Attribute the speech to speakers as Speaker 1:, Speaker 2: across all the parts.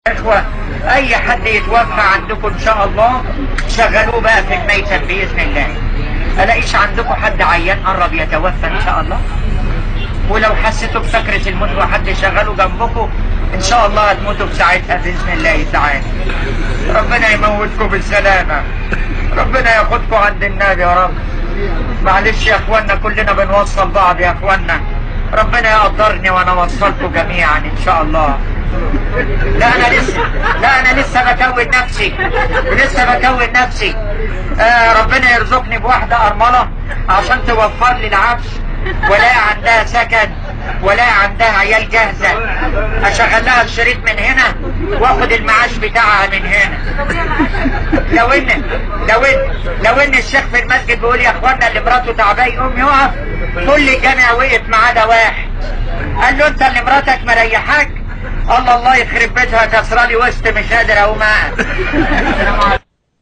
Speaker 1: اخوة اي حد يتوفى عندكم ان شاء الله شغلوه بقى في الميتم باذن الله الاقيش عندكم حد عيان قرب يتوفى ان شاء الله ولو حسيتوا بسكرة الموت وحد شغله جنبكم ان شاء الله هتموتوا في ساعتها باذن الله تعالى ربنا يموتكم بالسلامة ربنا ياخدكم عند النبي يا رب معلش يا اخوانا كلنا بنوصل بعض يا اخوانا ربنا يقدرني وانا اوصلكم جميعا ان شاء الله لا انا لسه لا انا لسه بكون نفسي لسه بكون نفسي آه ربنا يرزقني بواحدة ارملة عشان توفر لي العفش ولا عندها سكن ولا عندها عيال جاهزة اشغل لها الشريط من هنا واخد المعاش بتاعها من هنا لو ان لو ان لو ان الشيخ في المسجد بيقول يا اخوانا اللي مراته تعبان يقوم يقف كل الجامع وقف ما عدا واحد قال له انت اللي مراتك مريحاك الله الله يخرب بيتها كسرالي وسط مش قادر اقوم أقف.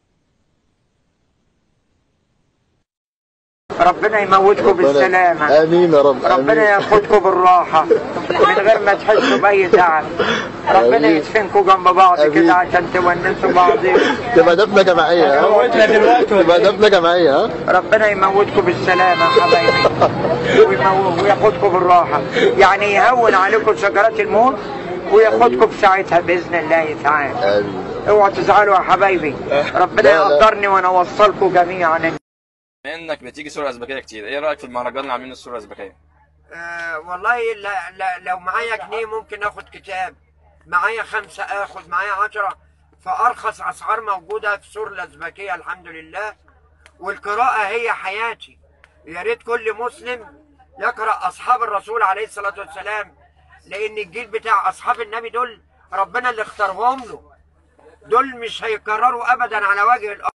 Speaker 1: ربنا يموتكم بالسلامة
Speaker 2: امين يا رب
Speaker 1: ربنا
Speaker 2: امين
Speaker 1: ياخدكم بالراحة من غير ما تحسوا بأي زعل ربنا
Speaker 2: آمين.
Speaker 1: يدفنكم جنب بعض
Speaker 2: آمين.
Speaker 1: كده عشان تونسوا بعضكم
Speaker 2: تبقى دفنه جماعيه ها تبقى دفنه جماعيه ها
Speaker 1: ربنا يموتكم بالسلامة يا حبايبي ويمو- وياخدكم بالراحة يعني يهون عليكم سكرات الموت وياخدكم في ساعتها بإذن الله تعالى
Speaker 2: امين
Speaker 1: اوعوا تزعلوا يا حبايبي ربنا
Speaker 2: لا، لا.
Speaker 1: يقدرني وانا اوصلكم جميعا
Speaker 3: بما انك بتيجي صورة ازبكية كتير ايه رأيك في المهرجان اللي عاملين الصورة الازبكية
Speaker 1: آه والله لا لا لو معايا جنيه ممكن اخد كتاب معايا خمسة اخد معايا عشرة فارخص اسعار موجودة في سور الازبكية الحمد لله والقراءة هي حياتي يا ريت كل مسلم يقرأ اصحاب الرسول عليه الصلاة والسلام لان الجيل بتاع اصحاب النبي دول ربنا اللي اختارهم له دول مش هيكرروا ابدا على وجه الارض